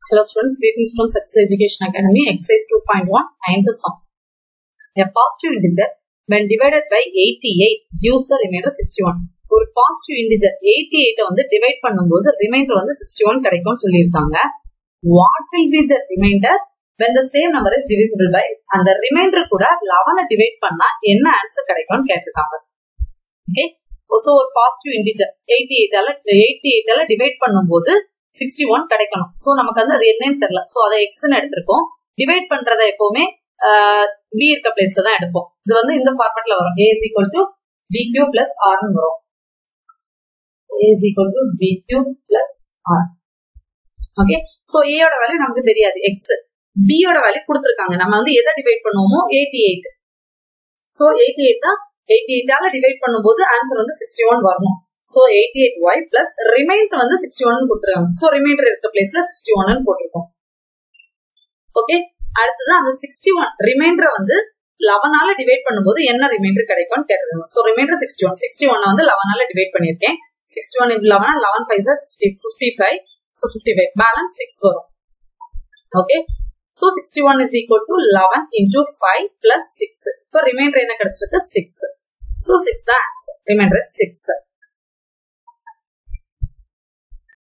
Hello students, greetings from Success Education Academy, exercise 2.1, ninth sum. A positive integer when divided by 88 gives the remainder 61. ஒரு positive integer eighty எயிட்ட வந்து divide பண்ணும்போது reminder வந்து sixty one கிடைக்கும்னு சொல்லியிருக்காங்க what will be the remainder when the same number is divisible by அந்த remainder கூட லெவனை divide பண்ணா என்ன ஆன்சர் கிடைக்கும்னு கேட்டிருக்காங்க ஓகே ஸோ ஒரு பாசிட்டிவ் இன்டிஜர் எயிட்டி எயிட்டால எயிட்டி எயிட்டால டிவைட் பண்ணும்போது சிக்ஸ்டி ஒன் கிடைக்கணும் ஸோ நமக்கு வந்து அது என்னன்னு தெரியல ஸோ அதை எக்ஸ்ன்னு எடுத்திருக்கோம் டிவைட் பண்றத எப்பவுமே பி இருக்க பிளேஸ்ல தான் எடுப்போம் இது வந்து இந்த ஃபார்மேட்ல வரும் A is equal to B Q plus ஆர்னு வரும் A is equal to B Q plus R okay so ஏயோட வேல்யூ நமக்கு தெரியாது எக்ஸ் பியோட வேல்யூ கொடுத்துருக்காங்க நம்ம வந்து எதை டிவைட் பண்ணுவோமோ eighty eight so eighty eight தான் எயிட்டி எயிட்டால டிவைட் பண்ணும்போது ஆன்சர் வந்து சிக்ஸ்டி ஒன் வரணும் so eighty eight Y plus remainder வந்து சிக்ஸ்டி ஒன் கொடுத்துருக்காங்க ஸோ ரிமைண்டர் இருக்க பிளேஸ்ல சிக்ஸ்டி ஒன் போட்டிருக்கோம் ஓகே அடுத்தது அந்த சிக்ஸ்டி ஒன் ரிமைண்டரை வந்து லெவனால டிவைட் பண்ணும்போது என்ன ரிமைண்டர் கிடைக்கும்னு கேட்டிருக்காங்க so remainder sixty one sixty one வந்து லெவனால டிவைட் பண்ணியிருக்கேன் sixty one into eleven eleven five சார் sixty fifty five so fifty five balance six வரும் okay so sixty one is equal to eleven into five plus six இப்போ remainder என்ன கிடைச்சிருக்கு six so six தான் answer remainder six